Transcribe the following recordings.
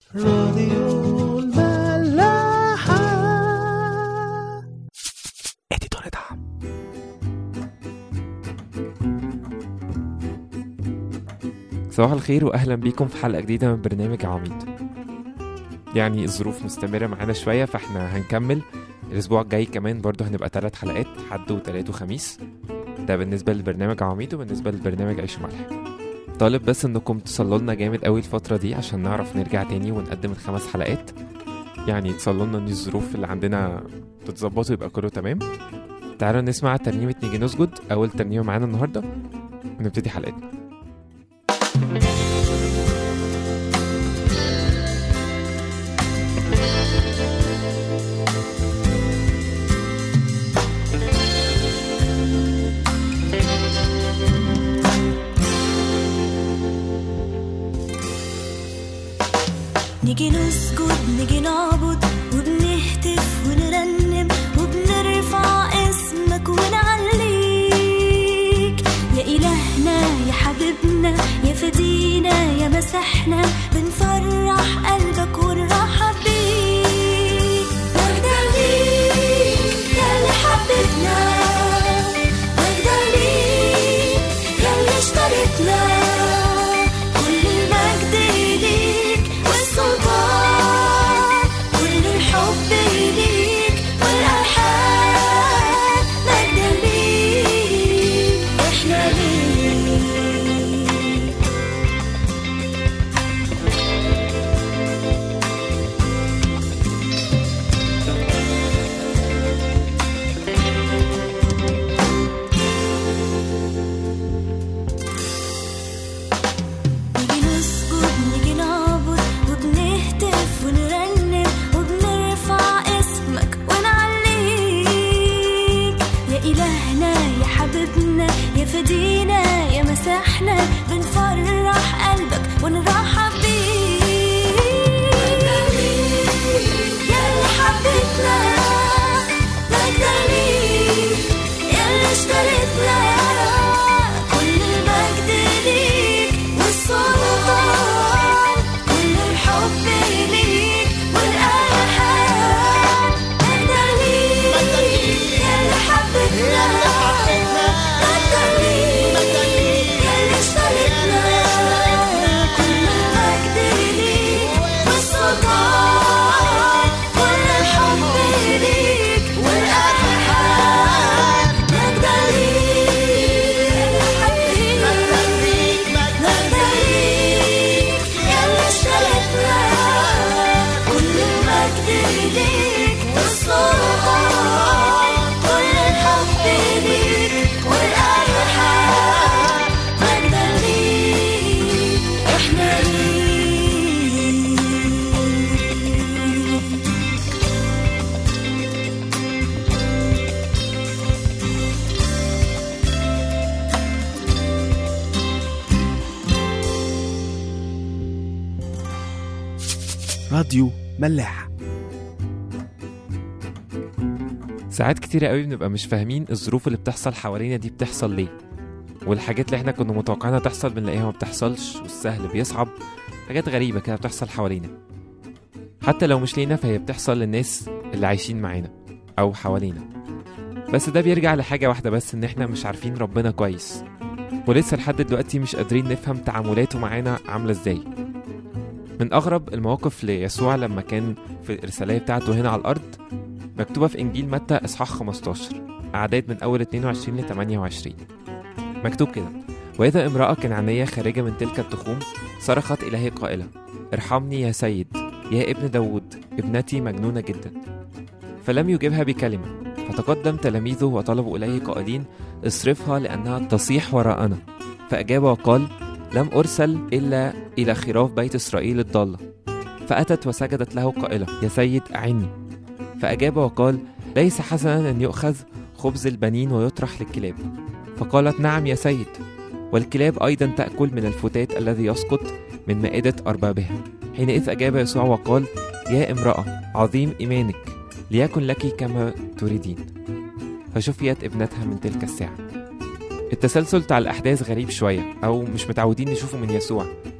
راديو الملاحة اديتور دعم صباح الخير واهلا بيكم في حلقه جديده من برنامج عميد يعني الظروف مستمره معانا شويه فاحنا هنكمل الاسبوع الجاي كمان برضه هنبقى ثلاث حلقات حد وتلات وخميس ده بالنسبه للبرنامج عميد وبالنسبه للبرنامج عيش وملح طالب بس انكم تصلوا لنا جامد قوي الفتره دي عشان نعرف نرجع تاني ونقدم الخمس حلقات يعني تصلوا لنا ان الظروف اللي عندنا تتظبط ويبقى كله تمام تعالوا نسمع ترنيمه نيجي نسجد اول ترنيمه معانا النهارده ونبتدي حلقتنا نيجي نسجد نيجي نعبد وبنهتف ونرنم وبنرفع اسمك ونعليك يا إلهنا يا حبيبنا يا فدينا يا مسحنا بنفرح قلبك ونرحب بيك مجدا ليك يا اللي حبيبنا مجدا ليك يا اللي اشتريتنا كل المجد ليك والسلطان كل الحب ليك والألحان مجدا ليك احنا ليك نيجي نسجد نيجي نعبد وبنهتف ونرنم وبنرفع اسمك ونعليك يا إلهنا يا حبيبنا يا فدينا يا مسحنا بنفرح قلبك ونرحب بيك يا اللي حبيتنا مجدا ليك يا اللي اشتريتنا كل المجد ليك والسلطان كل الحب ليك والألحان مجدا ليك يا اللي حبيتنا مجدا ليك يا اللي اشتريتنا كل المجد ليك والسلطان كل الحب ليك والألحان مجدا ليك مجدا ليك مجدا ليك يا اللي اشتريتنا كل المجد ليك والسلطان كل الحب ليك والألحان مجدا ليك احنا ليك راديو ملاحة ساعات كتيرة قوي بنبقى مش فاهمين الظروف اللي بتحصل حوالينا دي بتحصل ليه والحاجات اللي احنا كنا متوقعينها تحصل بنلاقيها ما بتحصلش والسهل بيصعب حاجات غريبة كده بتحصل حوالينا حتى لو مش لينا فهي بتحصل للناس اللي عايشين معانا أو حوالينا بس ده بيرجع لحاجة واحدة بس إن احنا مش عارفين ربنا كويس ولسه لحد دلوقتي مش قادرين نفهم تعاملاته معانا عاملة ازاي من أغرب المواقف ليسوع لما كان في الإرسالية بتاعته هنا على الأرض مكتوبة في إنجيل متى إصحاح 15 أعداد من أول 22 ل 28 مكتوب كده وإذا امرأة كنعانية خارجة من تلك التخوم صرخت إليه قائلة ارحمني يا سيد يا ابن داود ابنتي مجنونة جدا فلم يجبها بكلمة فتقدم تلاميذه وطلبوا إليه قائلين اصرفها لأنها تصيح وراءنا فأجاب وقال لم أرسل إلا إلى خراف بيت إسرائيل الضالة فأتت وسجدت له قائلة يا سيد أعني فأجاب وقال ليس حسنا أن يؤخذ خبز البنين ويطرح للكلاب فقالت نعم يا سيد والكلاب أيضا تأكل من الفتات الذي يسقط من مائدة أربابها حينئذ أجاب يسوع وقال يا امرأة عظيم إيمانك ليكن لك كما تريدين فشفيت ابنتها من تلك الساعة التسلسل بتاع الأحداث غريب شوية أو مش متعودين نشوفه من يسوع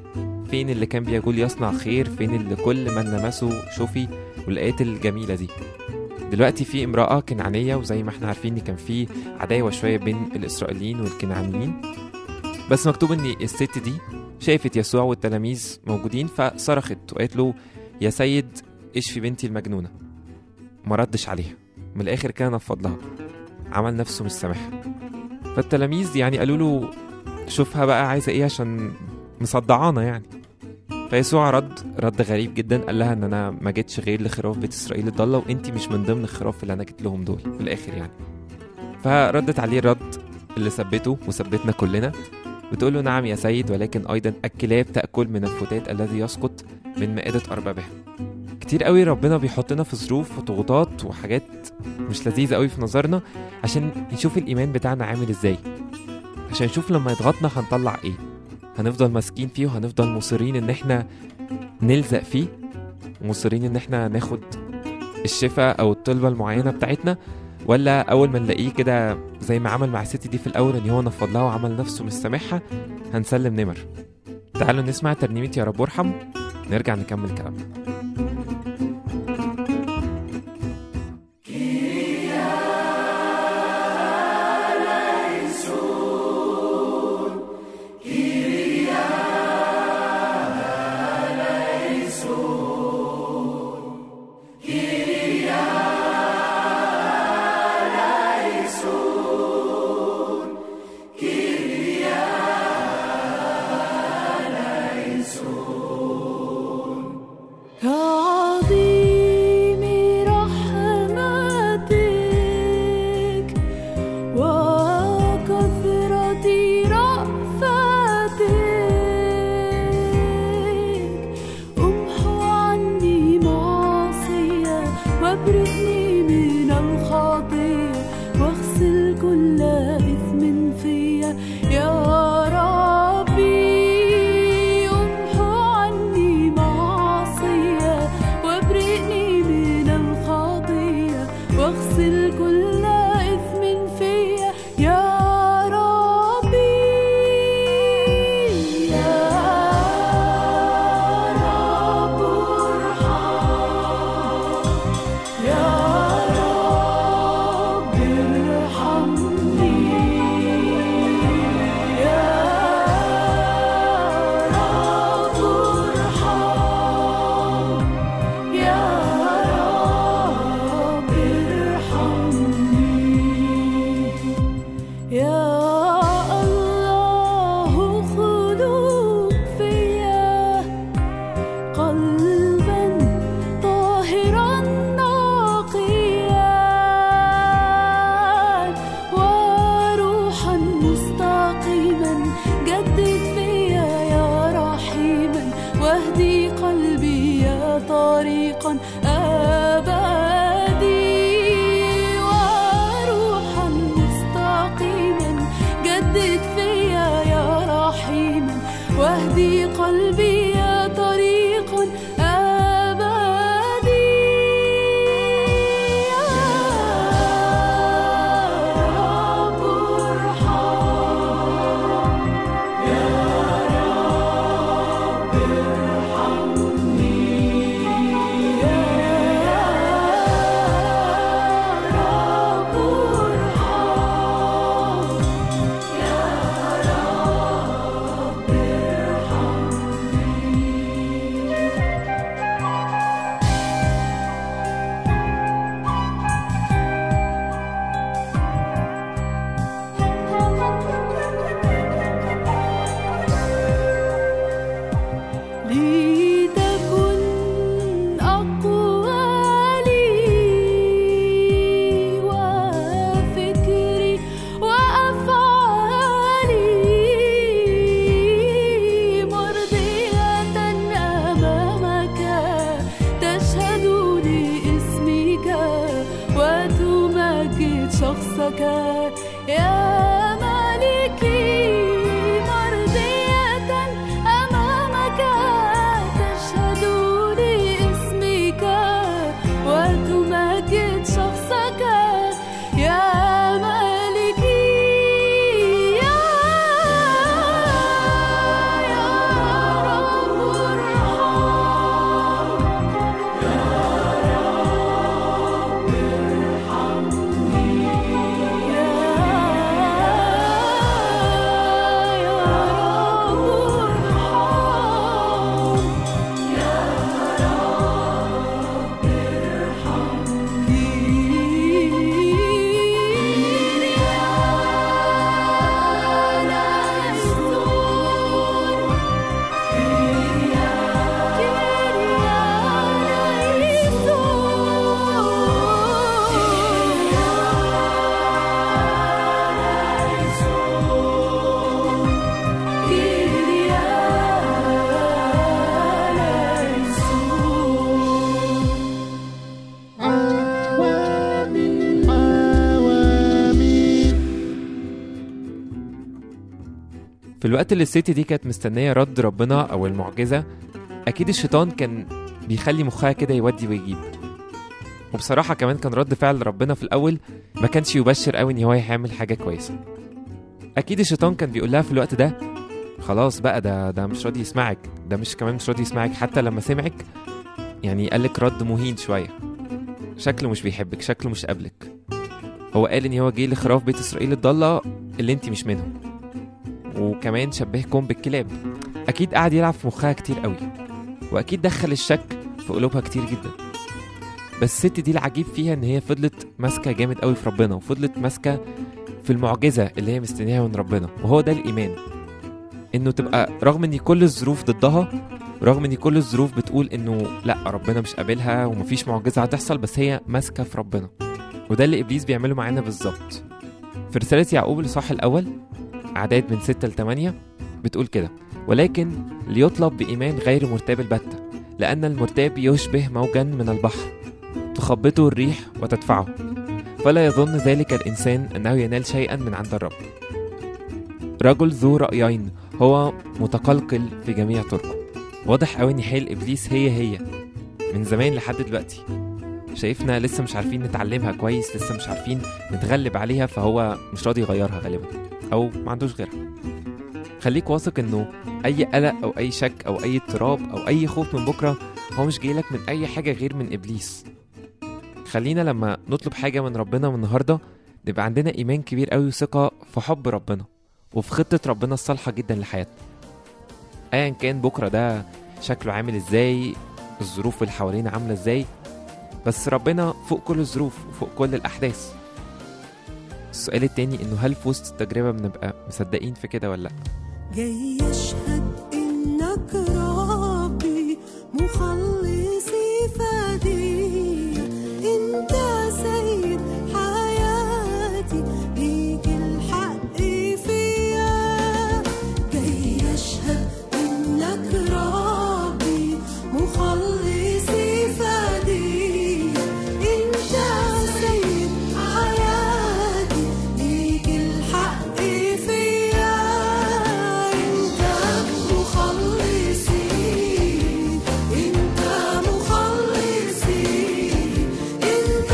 فين اللي كان بيقول يصنع خير فين اللي كل من لمسه شفي والآيات الجميلة دي دلوقتي في امرأة كنعانية وزي ما احنا عارفين ان كان في عداوة شوية بين الإسرائيليين والكنعانيين بس مكتوب ان الست دي شافت يسوع والتلاميذ موجودين فصرخت وقالت له يا سيد اشفي بنتي المجنونة ما ردش عليها من الآخر كان نفض لها عمل نفسه مش سامحها فالتلاميذ يعني قالوا له شوفها بقى عايزة ايه عشان مصدعانا يعني فيسوع رد رد غريب جدا قال لها ان انا ما جيتش غير لخراف بيت اسرائيل الضاله وانت مش من ضمن الخراف اللي انا جيت لهم دول في الاخر يعني فردت عليه الرد اللي ثبته وثبتنا كلنا بتقول له نعم يا سيد ولكن ايضا الكلاب تاكل من الفتات الذي يسقط من مائده اربابها كتير قوي ربنا بيحطنا في ظروف وضغوطات وحاجات مش لذيذه قوي في نظرنا عشان نشوف الايمان بتاعنا عامل ازاي عشان نشوف لما يضغطنا هنطلع ايه هنفضل ماسكين فيه وهنفضل مصرين ان احنا نلزق فيه مصرين ان احنا ناخد الشفاء او الطلبة المعينة بتاعتنا ولا اول ما نلاقيه كده زي ما عمل مع الست دي في الاول ان هو نفض لها وعمل نفسه مش سامحها هنسلم نمر تعالوا نسمع ترنيمة يا رب ارحم نرجع نكمل كلامنا كعظيم رحمتك وكثرة رأفتك امحو عني معصية وابرئني من الخطية واغسل كل إثم فيا يا ربي امحو عني معصية وابرئني من الخطية واغسل كل إثم فيا يا ربي يا رب ارحم يا رب ارحمني يا رب ارحم يا رب ارحمني يا الله خلق فيا قلبا طاهرا نقيا وروحا مستقيما جدد فيا يا رحيما واهدي قلبي يا طريقا أبدي وروحا مستقيما جدد فيا يا رحيما واهدي قلبي يا طريق أبدي يا رب ارحم يا رب ارحمني يا رب ارحم يا رب ارحمني لتكن أقوالي وفكري وأفعالي مرضية أمامك تشهد لاسمك وتمجد شخصك يا مالكي مرضية أمامك تشهد لاسمك وتمجد شخصك يا مالكي يا يا رب الوقت اللي الست دي كانت مستنية رد ربنا أو المعجزة أكيد الشيطان كان بيخلي مخها كده يودي ويجيب وبصراحة كمان كان رد فعل ربنا في الأول ما كانش يبشر قوي إن هو هيعمل حاجة كويسة أكيد الشيطان كان بيقول لها في الوقت ده خلاص بقى ده ده مش راضي يسمعك ده مش كمان مش راضي يسمعك حتى لما سمعك يعني قالك رد مهين شوية شكله مش بيحبك شكله مش قابلك هو قال ان هو جه لخراف بيت اسرائيل الضالة اللي انت مش منهم وكمان شبهكم بالكلاب اكيد قعد يلعب في مخها كتير قوي واكيد دخل الشك في قلوبها كتير جدا بس الست دي العجيب فيها ان هي فضلت ماسكه جامد قوي في ربنا وفضلت ماسكه في المعجزه اللي هي مستنياها من ربنا وهو ده الايمان انه تبقى رغم ان كل الظروف ضدها رغم ان كل الظروف بتقول انه لا ربنا مش قابلها ومفيش معجزه هتحصل بس هي ماسكه في ربنا وده اللي ابليس بيعمله معانا بالظبط في رساله يعقوب الاصحاح الاول اعداد من 6 ل 8 بتقول كده ولكن ليطلب بايمان غير مرتاب البته لان المرتاب يشبه موجا من البحر تخبطه الريح وتدفعه فلا يظن ذلك الانسان انه ينال شيئا من عند الرب رجل ذو رايين هو متقلقل في جميع طرقه واضح قوي ان حيل ابليس هي هي من زمان لحد دلوقتي شايفنا لسه مش عارفين نتعلمها كويس لسه مش عارفين نتغلب عليها فهو مش راضي يغيرها غالبا او ما عندوش غيرها خليك واثق انه اي قلق او اي شك او اي اضطراب او اي خوف من بكره هو مش جايلك من اي حاجه غير من ابليس خلينا لما نطلب حاجه من ربنا من النهارده نبقى عندنا ايمان كبير قوي وثقه في حب ربنا وفي خطه ربنا الصالحه جدا لحياتنا ايا كان بكره ده شكله عامل ازاي الظروف اللي حوالينا عامله ازاي بس ربنا فوق كل الظروف وفوق كل الاحداث السؤال التاني انه هل في وسط التجربه بنبقى مصدقين في كده ولا لا جاي يشهد إنك ربي مخلصي فدي أنت سيد حياتي ليك الحق فيا جاي يشهد إنك ربي مخلصي فدي أنت سيد حياتي ليك الحق فيا أنت مخلصي أنت مخلصي أنت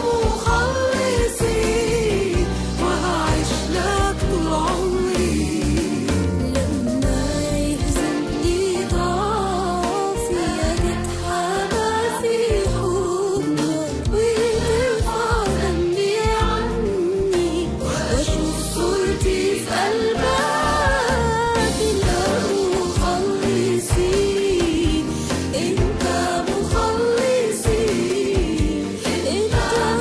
مخلصي وهعيش لك طول عمري لما يهزمني ضعفي تتحمى في حضنك وترفع ذنبي عني واشوف صورتي في قلبك انت مخلصي انت مخلصي انت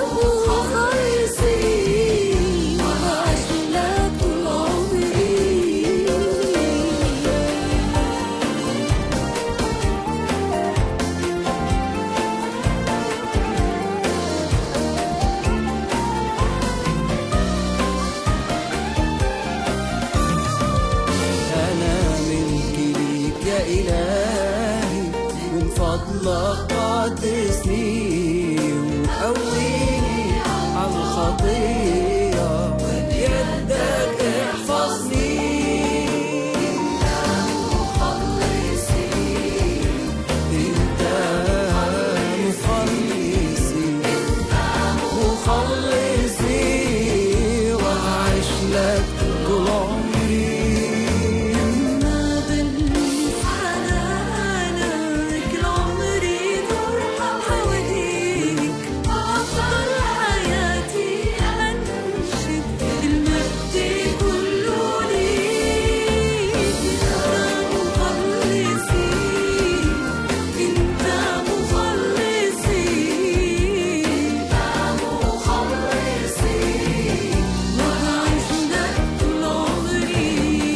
مخلصي وهعيش لك طول عمري أنا ملك ليك يا إلهي من فضلك قدسني وقويني على الخطية بيدك احفظني انت مخلصي مخلصي وهعيش لك طول عمري ما بلمس حنانك لعمري فرحة حواليك أفضل حياتي أنشد المجد كله ليك أنت مخلصي أنت مخلصي أنت مخلصي وهعيش لك طول عمري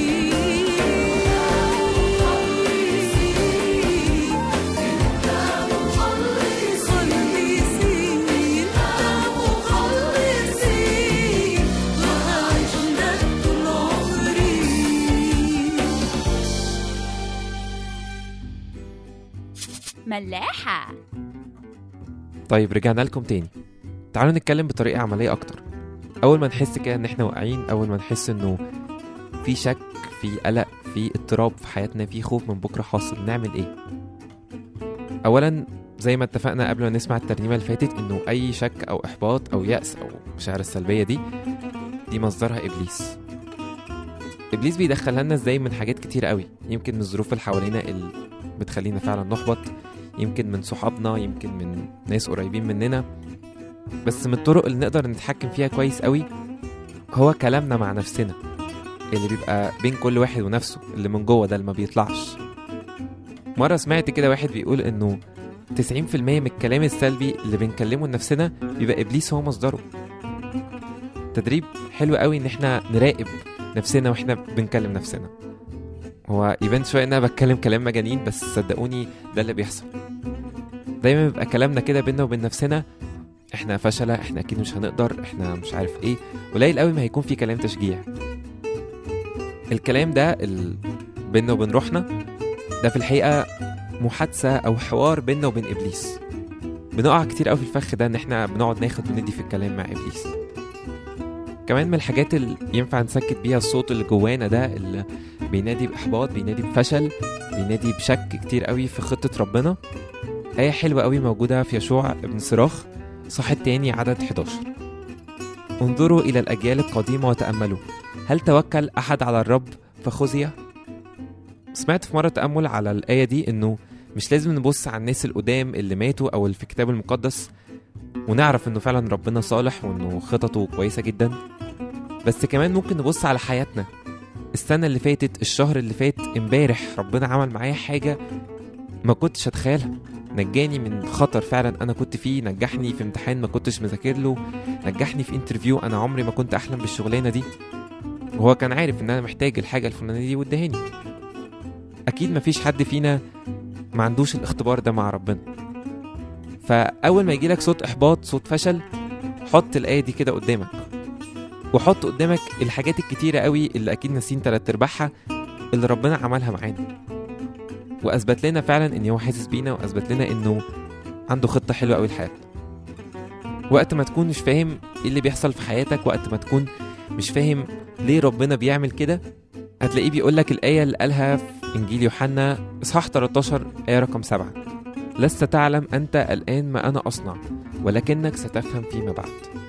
انت مخلصي انت مخلصي وهعيش لك طول عمري ملاحة طيب رجعنا لكم تاني تعالوا نتكلم بطريقة عملية أكتر أول ما نحس كده إن إحنا واقعين أول ما نحس إنه في شك في قلق في اضطراب في حياتنا في خوف من بكره حاصل نعمل ايه اولا زي ما اتفقنا قبل ما نسمع الترنيمه اللي فاتت انه اي شك او احباط او يأس او المشاعر السلبيه دي دي مصدرها ابليس ابليس بيدخلها لنا ازاي من حاجات كتير قوي يمكن من الظروف اللي حوالينا اللي بتخلينا فعلا نحبط يمكن من صحابنا يمكن من ناس قريبين مننا بس من الطرق اللي نقدر نتحكم فيها كويس قوي هو كلامنا مع نفسنا اللي بيبقى بين كل واحد ونفسه اللي من جوه ده اللي ما بيطلعش مرة سمعت كده واحد بيقول انه 90% من الكلام السلبي اللي بنكلمه لنفسنا بيبقى ابليس هو مصدره تدريب حلو قوي ان احنا نراقب نفسنا واحنا بنكلم نفسنا هو يبان شويه ان انا بتكلم كلام مجانين بس صدقوني ده اللي بيحصل دايما بيبقى كلامنا كده بينا وبين نفسنا احنا فشلة احنا اكيد مش هنقدر احنا مش عارف ايه قليل قوي ما هيكون في كلام تشجيع الكلام ده ال... بينا وبين روحنا ده في الحقيقة محادثة أو حوار بينا وبين إبليس بنقع كتير قوي في الفخ ده إن إحنا بنقعد ناخد وندي في الكلام مع إبليس كمان من الحاجات اللي ينفع نسكت بيها الصوت اللي جوانا ده اللي بينادي بإحباط بينادي بفشل بينادي بشك كتير قوي في خطة ربنا آية حلوة قوي موجودة في يشوع ابن صراخ صح التاني عدد 11 انظروا إلى الأجيال القديمة وتأملوا هل توكل أحد على الرب فخزي؟ سمعت في مرة تأمل على الآية دي إنه مش لازم نبص على الناس القدام اللي ماتوا أو اللي في الكتاب المقدس ونعرف إنه فعلا ربنا صالح وإنه خططه كويسة جدا بس كمان ممكن نبص على حياتنا السنة اللي فاتت الشهر اللي فات امبارح ربنا عمل معايا حاجة ما كنتش أتخيلها نجاني من خطر فعلا انا كنت فيه نجحني في امتحان ما كنتش مذاكر له نجحني في انترفيو انا عمري ما كنت احلم بالشغلانه دي وهو كان عارف ان انا محتاج الحاجه الفلانيه دي وادهاني اكيد مفيش حد فينا ما عندوش الاختبار ده مع ربنا فاول ما يجيلك صوت احباط صوت فشل حط الايه دي كده قدامك وحط قدامك الحاجات الكتيره قوي اللي اكيد ناسين تلات ارباعها اللي ربنا عملها معانا واثبت لنا فعلا ان هو حاسس بينا واثبت لنا انه عنده خطه حلوه قوي لحياتنا وقت ما تكون مش فاهم ايه اللي بيحصل في حياتك وقت ما تكون مش فاهم ليه ربنا بيعمل كده هتلاقيه بيقول لك الآية اللي قالها في إنجيل يوحنا إصحاح 13 آية رقم 7 لست تعلم أنت الآن ما أنا أصنع ولكنك ستفهم فيما بعد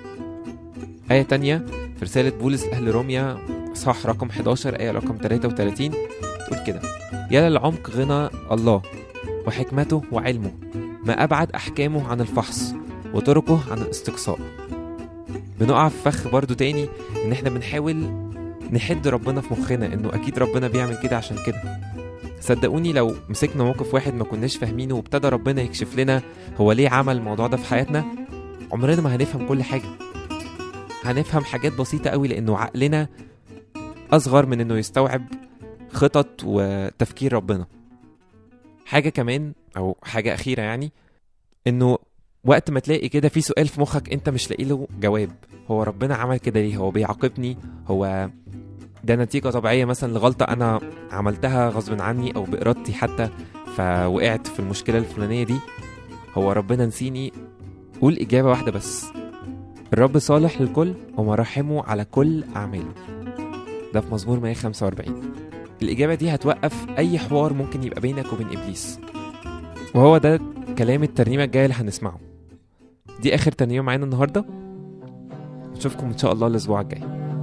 آية تانية في رسالة بولس لأهل روميا إصحاح رقم 11 آية رقم 33 تقول كده يا للعمق غنى الله وحكمته وعلمه ما أبعد أحكامه عن الفحص وطرقه عن الاستقصاء بنقع في فخ برضو تاني إن إحنا بنحاول نحد ربنا في مخنا إنه أكيد ربنا بيعمل كده عشان كده صدقوني لو مسكنا موقف واحد ما كناش فاهمينه وابتدى ربنا يكشف لنا هو ليه عمل الموضوع ده في حياتنا عمرنا ما هنفهم كل حاجة هنفهم حاجات بسيطة قوي لأنه عقلنا أصغر من إنه يستوعب خطط وتفكير ربنا حاجة كمان أو حاجة أخيرة يعني إنه وقت ما تلاقي كده في سؤال في مخك أنت مش لاقي له جواب هو ربنا عمل كده ليه هو بيعاقبني هو ده نتيجة طبيعية مثلا لغلطة أنا عملتها غصب عني أو بإرادتي حتى فوقعت في المشكلة الفلانية دي هو ربنا نسيني قول إجابة واحدة بس الرب صالح للكل ومراحمه على كل أعماله ده في مزمور 145 الإجابة دي هتوقف أي حوار ممكن يبقى بينك وبين إبليس وهو ده كلام الترنيمة الجاية اللي هنسمعه دي آخر ترنيمة معانا النهاردة نشوفكم إن شاء الله الأسبوع الجاي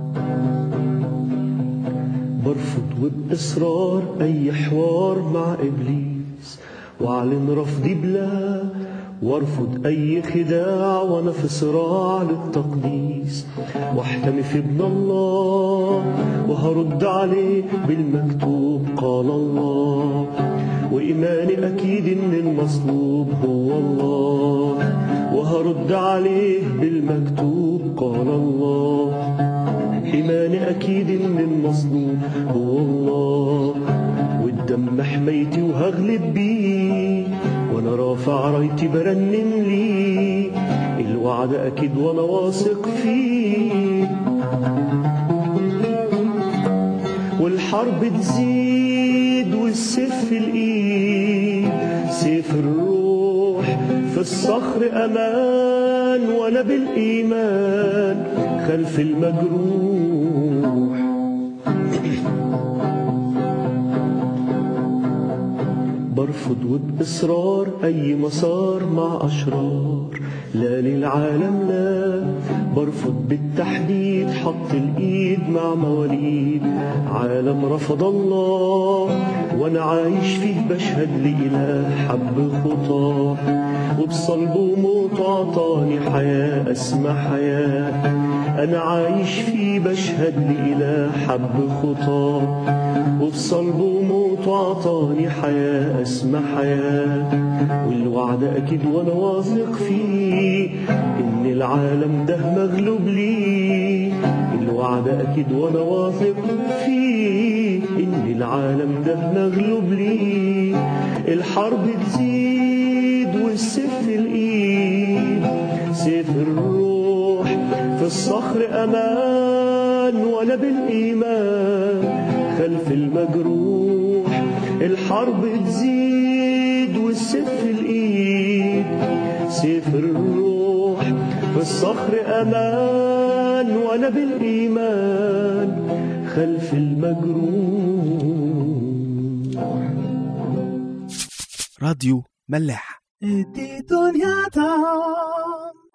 برفض وبإصرار أي حوار مع إبليس وأعلن رفضي بلا وارفض أي خداع وأنا في صراع للتقديس واحتمي في ابن الله وهرد عليه بالمكتوب قال الله وإيماني أكيد إن المصلوب هو الله وهرد عليه بالمكتوب قال الله إيماني أكيد إن المصلوب هو الله والدم حميتي وهغلب بيه وأنا رافع رايتي برنم ليه الوعد أكيد وأنا واثق فيه والحرب تزيد والسيف في الإيد سيف الروح في الصخر أمان وأنا بالإيمان خلف المجروح برفض وبإصرار أي مسار مع أشرار لا للعالم لا برفض بالتحديد حط الإيد مع مواليد عالم رفض الله وأنا عايش فيه بشهد لإله حب خطاه وبصلبه وموت عطاني حياة أسمى حياة أنا عايش فيه بشهد لإله حب خطاه وبصلبه وموت وعطاني حياة أسمى حياة والوعد أكيد وأنا واثق فيه إن العالم ده مغلوب ليه الوعد أكيد وأنا واثق فيه إن العالم ده مغلوب ليه الحرب تزيد والسيف في الإيد سيف الروح في الصخر أمان ولا بالإيمان خلف المجروح الحرب تزيد والسيف في الإيد سيف الروح في الصخر أمان ولا بالإيمان خلف المجروح راديو ملاح دي دنيا تعم